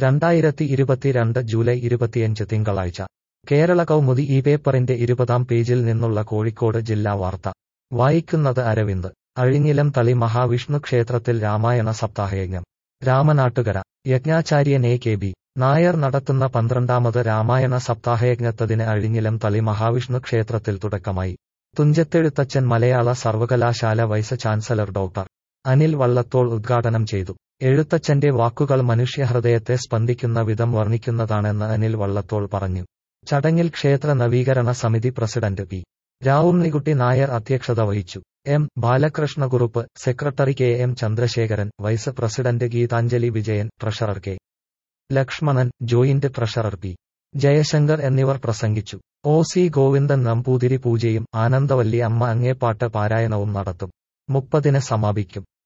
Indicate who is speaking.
Speaker 1: രണ്ടായിരത്തി ഇരുപത്തിരണ്ട് ജൂലൈ ഇരുപത്തിയഞ്ച് തിങ്കളാഴ്ച കേരള കൗമുദി ഈ പേപ്പറിന്റെ ഇരുപതാം പേജിൽ നിന്നുള്ള കോഴിക്കോട് ജില്ലാ വാർത്ത വായിക്കുന്നത് അരവിന്ദ് അഴിഞ്ഞിലം തളി മഹാവിഷ്ണു ക്ഷേത്രത്തിൽ രാമായണ സപ്താഹയജ്ഞം രാമനാട്ടുകര യജ്ഞാചാര്യൻ എ കെ ബി നായർ നടത്തുന്ന പന്ത്രണ്ടാമത് രാമായണ സപ്താഹയജ്ഞത്തതിന് അഴിഞ്ഞിലം തളി മഹാവിഷ്ണു ക്ഷേത്രത്തിൽ തുടക്കമായി തുഞ്ചത്തെഴുത്തച്ഛൻ മലയാള സർവകലാശാല vice chancellor doctor Anil Vallathol ഉദ്ഘാടനം ചെയ്തു എഴുത്തച്ഛന്റെ വാക്കുകൾ മനുഷ്യഹൃദയത്തെ സ്പന്ദിക്കുന്ന വിധം വർണ്ണിക്കുന്നതാണെന്ന് അനിൽ വള്ളത്തോൾ പറഞ്ഞു ചടങ്ങിൽ ക്ഷേത്ര നവീകരണ സമിതി പ്രസിഡന്റ് പി രാവുണ്ണിക്കുട്ടി നായർ അധ്യക്ഷത വഹിച്ചു M Balakrishnakurup secretary K M Chandrasekharan vice president Geethanjali Vijayan treasurer K Lakshmanan joint treasurer P Jayashankar എന്നിവർ പ്രസംഗിച്ചു ഒ സി ഗോവിന്ദൻ നമ്പൂതിരി പൂജയും ആനന്ദവല്ലി അമ്മ അങ്ങേപ്പാട്ട് പാരായണവും നടത്തും മുപ്പതിന് സമാപിക്കും